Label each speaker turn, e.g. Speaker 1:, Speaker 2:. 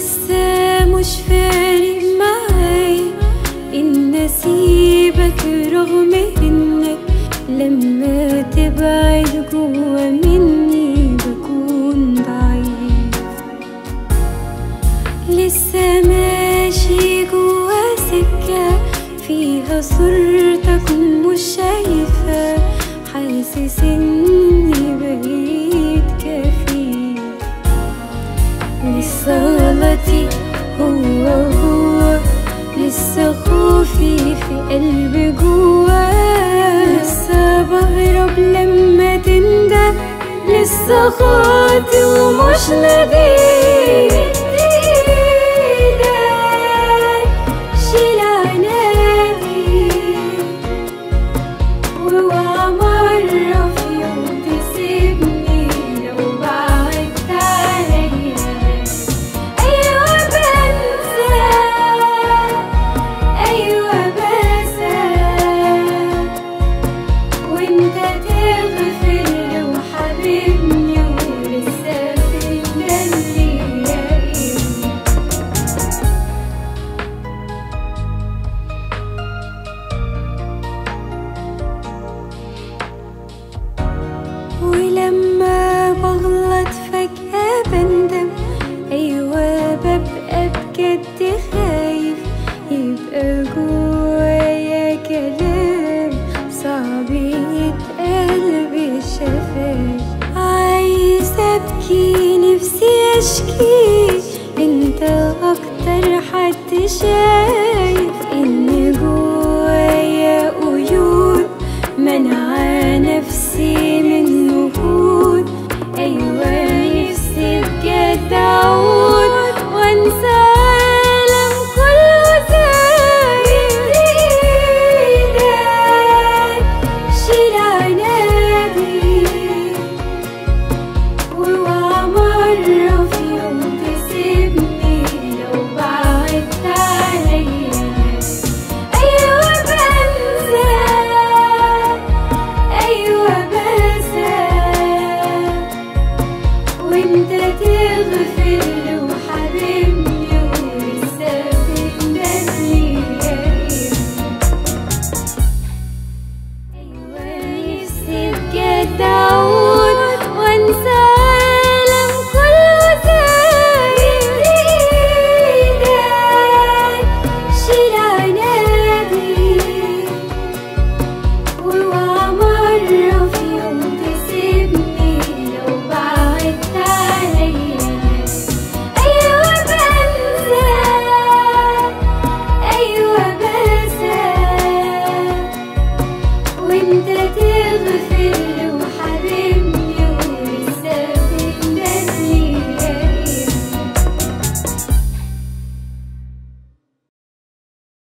Speaker 1: لسه مش فارق معايا ان اسيبك رغم انك لما تبعد جوا مني بكون ضعيف لسه ماشي جوا سكة فيها صورتك مش شايفة حاسس اني بقيت كفيف لسه غلطي هو هو لسه خوفي في قلبي جوا لسه بهرب لما تندم لسه خاطي ومش نديم شيل عنادي واوعى مرة في يوم تسيبني لو بعدت عليا أيوة بنسى أيوة بنسى وانت تغفر لو حبيبني ولسه بتندلي يا إيه ولما بغلط فجأة بندم أيوة ببقى بجد خايف يبقى جوايا كلام صعب يتقال بالشفايف عايزة أبكي نفسي أشكي انت أكتر حد شايف إن جوايا قيود منع نفسي من نهوض أيوة نفسي بجد أعود وأنسى عالم كله زايد إيدك شيل عنادي واوعى مرة في يوم تسيبني لو بعدت عليا أيوة بنسى أيوة بنسى وانت تغفر